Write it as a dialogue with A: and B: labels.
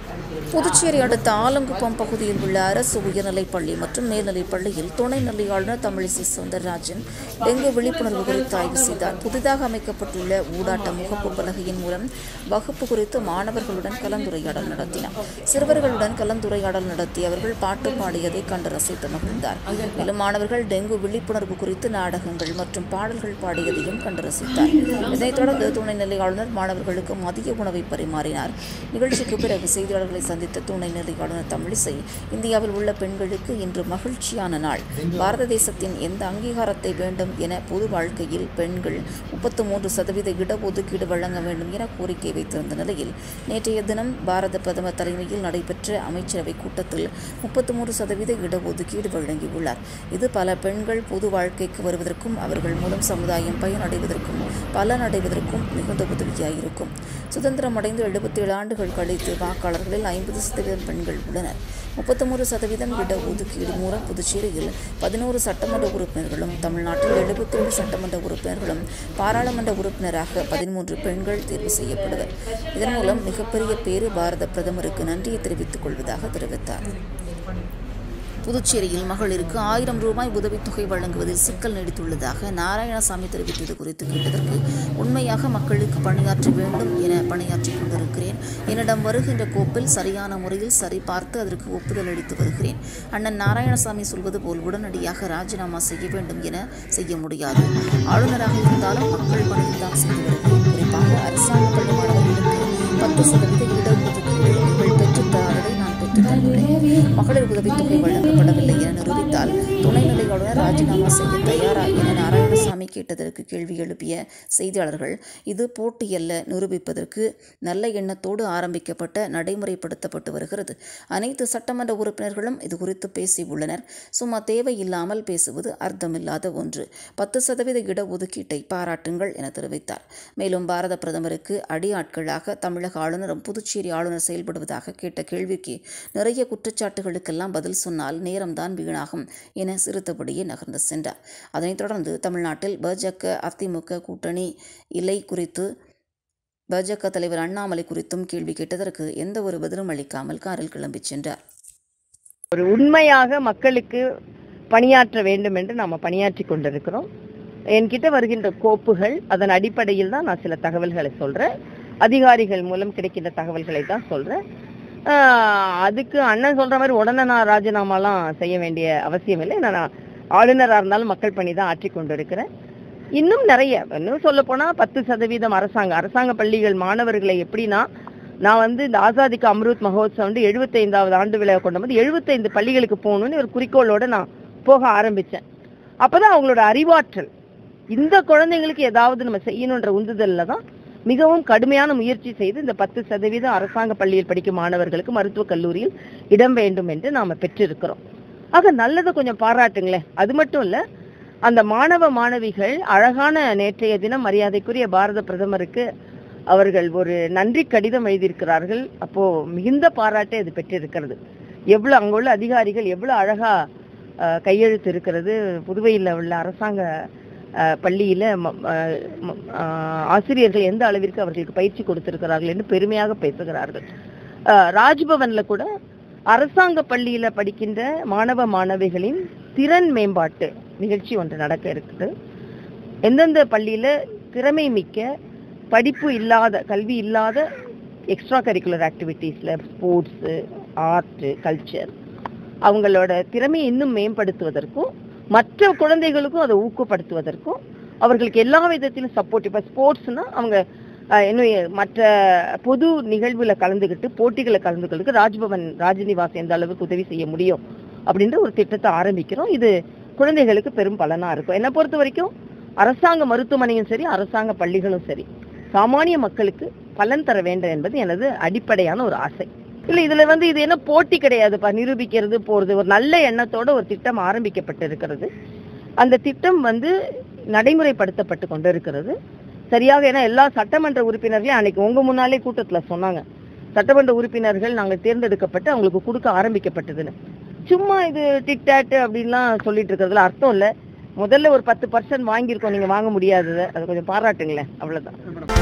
A: புதுச்சேரி அடுத்த ஆலங்குப்பம் பகுதியில் உள்ள அரசு உயர்நிலைப் பள்ளி மற்றும் மேல்நிலைப் பள்ளியில் துணைநிலை ஆளுநர் தமிழிசை சவுந்தரராஜன் டெங்கு விழிப்புணர்வு குறித்து ஆய்வு செய்தார் புதிதாக அமைக்கப்பட்டுள்ள ஊடாட்ட முகப்பு பலகையின் மூலம் வகுப்பு குறித்து மாணவர்களுடன் கலந்துரையாடல் நடத்தினார் சிறுவர்களுடன் கலந்துரையாடல் நடத்தி அவர்கள் பாட்டு பாடியதை கண்டு ரசித்து மகிழ்ந்தார் மேலும் மாணவர்கள் டெங்கு விழிப்புணர்வு குறித்து நாடகங்கள் மற்றும் பாடல்கள் பாடியதையும் கண்டு ரசித்தார் இதனைத் தொடர்ந்து துணைநிலை ஆளுநர் மாணவர்களுக்கு மதிய உணவை பரிமாறினார் நிகழ்ச்சிக்கு பிறகு செய்தியாளர்களை சந்தித்த துணைநிலை ஆளுநர் தமிழிசை இந்தியாவில் உள்ள பெண்களுக்கு இன்று மகிழ்ச்சியான நாள் பாரத தேசத்தின் எந்த அங்கீகாரத்தை வேண்டும் என பொது வாழ்க்கையில் பெண்கள் முப்பத்து மூன்று சதவீத இடஒதுக்கீடு வழங்க வேண்டும் என கோரிக்கை வைத்திருந்த நிலையில் நேற்றைய தினம் பாரத பிரதமர் தலைமையில் நடைபெற்ற அமைச்சரவை கூட்டத்தில் முப்பத்து மூன்று சதவீத இடஒதுக்கீடு வழங்கியுள்ளார் இது பல பெண்கள் பொது வாழ்க்கைக்கு வருவதற்கும் அவர்கள் மூலம் சமுதாயம் பயனடைவதற்கும் பலனடைவதற்கும் மிகுந்த உதவியாயிருக்கும் சுதந்திரம் அடைந்து எழுபத்தேழு ஆண்டுகள் கழித்து வாக்காளர்களில் ஐம்பது சதவீதம் பெண்கள் உள்ளனர் முப்பத்தொரு சதவீதம் இட ஒதுக்கீடு மூலம் புதுச்சேரியில் பதினோரு சட்டமன்ற உறுப்பினர்களும் தமிழ்நாட்டில் எழுபத்தேழு சட்டமன்ற உறுப்பினர்களும் பாராளுமன்ற உறுப்பினராக பதிமூன்று பெண்கள் தேர்வு செய்யப்படுவர் இதன் மூலம் மிகப்பெரிய பேறு பாரத பிரதமருக்கு நன்றியை தெரிவித்துக் கொள்வதாக தெரிவித்தார் புதுச்சேரியில் மகளிருக்கு ஆயிரம் ரூபாய் உதவித்தொகை வழங்குவதில் சிக்கல் நீடித்துள்ளதாக நாராயணசாமி தெரிவித்தது குறித்து கேட்டதற்கு உண்மையாக மக்களுக்கு பணியாற்ற வேண்டும் என பணியாற்றிக் கொண்டிருக்கிறேன் என்னிடம் வருகின்ற கோப்பில் சரியான முறையில் சரிபார்த்து அதற்கு ஒப்புதல் அளித்து வருகிறேன் அண்ணன் நாராயணசாமி சொல்வது போல் உடனடியாக ராஜினாமா செய்ய வேண்டும் என செய்ய முடியாது ஆளுநராக இருந்தாலும் மக்கள் பணியில் தான் செய்து வருகிறேன் குறிப்பாக அரசாங்க பள்ளி மாணவர்களுக்கு பத்து சதவீத இடஒதுக்கீடு நீங்கள் பெற்றுத் தராததை நான் பெற்றுத் தந்துள்ளேன் மகளிர் உதவித்தொகை வழங்கப்படவில்லை என நிரூபித்தால் துணைநிலை ஆளுநர் ராஜினாமா செய்ய தயாரா என நாராயணசாமி கேட்டதற்கு கேள்வி எழுப்பிய செய்தியாளர்கள் இது போட்டியல்ல நிரூபிப்பதற்கு நல்ல எண்ணத்தோடு ஆரம்பிக்கப்பட்ட நடைமுறைப்படுத்தப்பட்டு வருகிறது அனைத்து சட்டமன்ற உறுப்பினர்களும் இது குறித்து பேசியுள்ளனர் சும்மா தேவையில்லாமல் பேசுவது அர்த்தமில்லாத ஒன்று பத்து சதவீத இடஒதுக்கீட்டை பாராட்டுங்கள் என தெரிவித்தார் மேலும் பாரத பிரதமருக்கு அடியாட்களாக தமிழக ஆளுநரும் புதுச்சேரி ஆளுநர் செயல்படுவதாக கேட்ட கேள்விக்கு நிறைய குற்றச்சாட்டுகளுக்கெல்லாம் பதில் சொன்னால் நேரம்தான் வீணாகும் என சிரித்தபடியே நகர்ந்து சென்றார் அதனைத் தொடர்ந்து தமிழ்நாட்டில் பாஜக அதிமுக கூட்டணி இலை குறித்து பாஜக தலைவர் அண்ணாமலை குறித்தும் கேள்வி கேட்டதற்கு எந்த ஒரு பதிலும் அளிக்காமல் காரில் கிளம்பிச் சென்றார்
B: ஒரு உண்மையாக மக்களுக்கு பணியாற்ற வேண்டும் என்று நாம பணியாற்றி கொண்டிருக்கிறோம் என்கிட்ட வருகின்ற கோப்புகள் அதன் அடிப்படையில் தான் நான் சில தகவல்களை சொல்றேன் அதிகாரிகள் மூலம் கிடைக்கின்ற தகவல்களை தான் சொல்றேன் ஆஹ் அதுக்கு அண்ணன் சொல்ற மாதிரி உடனே நான் ராஜினாமாலாம் செய்ய வேண்டிய அவசியம் இல்லை நான் ஆளுநராக இருந்தாலும் மக்கள் பணி தான் ஆற்றி கொண்டிருக்கிறேன் இன்னும் நிறைய இன்னும் சொல்ல போனா பத்து சதவீதம் அரசாங்க அரசாங்க பள்ளிகள் மாணவர்களை எப்படின்னா நான் வந்து இந்த ஆசாதிக்கு அம்ருத் மகோத்சவம் வந்து எழுபத்தைந்தாவது ஆண்டு விழா கொண்டு வந்து எழுபத்தைந்து பள்ளிகளுக்கு போகணும்னு ஒரு குறிக்கோளோட நான் போக ஆரம்பிச்சேன் அப்பதான் அவங்களோட அறிவாற்றல் இந்த குழந்தைங்களுக்கு ஏதாவது நம்ம செய்யணுன்ற உந்துதல்ல தான் மிகவும் கடுமையான முயற்சி செய்து இந்த பத்து சதவீதம் அரசாங்க பள்ளியில் படிக்கும் மாணவர்களுக்கு மருத்துவக் கல்லூரியில் இடம் வேண்டும் என்று நாம பெற்றிருக்கிறோம் ஆக நல்லதை கொஞ்சம் பாராட்டுங்களேன் அது மட்டும் இல்ல அந்த மாணவ மாணவிகள் அழகான நேற்றைய தினம் மரியாதைக்குரிய பாரத பிரதமருக்கு அவர்கள் ஒரு நன்றி கடிதம் எழுதியிருக்கிறார்கள் அப்போ மிகுந்த பாராட்டை அது பெற்றிருக்கிறது எவ்வளவு அங்குள்ள அதிகாரிகள் எவ்வளவு அழகா அஹ், கையெழுத்து இருக்கிறது புதுவையில் உள்ள அரசாங்க அஹ், பள்ளியில ம- அஹ், ம- அஹ், ஆசிரியர்கள் எந்த அளவிற்கு அவர்களுக்கு பயிற்சி கொடுத்திருக்கிறார்கள் என்று பெருமையாக பேசுகிறார்கள் அஹ், ராஜ்பவன்ல கூட அரசாங்க பள்ளியில படிக்கின்ற மாணவ மாணவிகளின் திறன் மேம்பாட்டு நிகழ்ச்சி ஒன்று நடக்க இருக்குது எந்தெந்த பள்ளியில திறமை மிக்க படிப்பு இல்லாத கல்வி இல்லாத எக்ஸ்ட்ரா கரிக்குலர் ஆக்டிவிட்டீஸ்ல ஸ்போர்ட்ஸு ஆர்ட் கல்ச்சர் அவங்களோட திறமையை இன்னும் மேம்படுத்துவதற்கும் மற்ற குழந்தைகளுக்கும் அதை ஊக்கப்படுத்துவதற்கும் அவர்களுக்கு எல்லா விதத்திலும் சப்போர்ட் இப்போ ஸ்போர்ட்ஸ்னா அவங்க அஹ், இன்னும் எ- மற்ற பொது நிகழ்வுல கலந்துக்கிட்டு போட்டிகளை கலந்துக்கிறதுக்கு ராஜ்பவன் ராஜ்நிவாஸ் எந்த அளவுக்கு உதவி செய்ய முடியும் அப்படின்ற ஒரு திட்டத்தை ஆரம்பிக்கிறோம் இது குழந்தைகளுக்கு பெரும் பலனா இருக்கும் என்னை பொறுத்த வரைக்கும் அரசாங்க மருத்துவமனையும் சரி அரசாங்க பள்ளிகளும் சரி சாமானிய மக்களுக்கு பலன் தர வேண்டும் என்பது எனது அடிப்படையான ஒரு ஆசை இல்ல இதுல வந்து இது என்ன போட்டி கிடையாதுப்பா நிரூபிக்கிறது போறது ஒரு நல்ல எண்ணத்தோட ஒரு திட்டம் ஆரம்பிக்கப்பட்டிருக்கிறது அந்த திட்டம் வந்து நடைமுறைப்படுத்தப்பட்டு கொண்டிருக்கிறது சரியாக ஏன்னா எல்லா சட்டமன்ற உறுப்பினர்களையும் அன்னைக்கு உங்க முன்னாலே கூட்டத்துல சொன்னாங்க சட்டமன்ற உறுப்பினர்கள் நாங்கள் தேர்ந்தெடுக்கப்பட்டு அவங்களுக்கு கொடுக்க ஆரம்பிக்கப்பட்டதுன்னு சும்மா இது டிக்டாட் அப்படின்லாம் சொல்லிட்டு இருக்கிறதுல அர்த்தம் இல்ல முதல்ல ஒரு பத்து பர்சன்ட் வாங்கியிருக்கோம் நீங்க வாங்க முடியாததை அதை கொஞ்சம் பாராட்டுங்களேன் அவ்வளவுதான்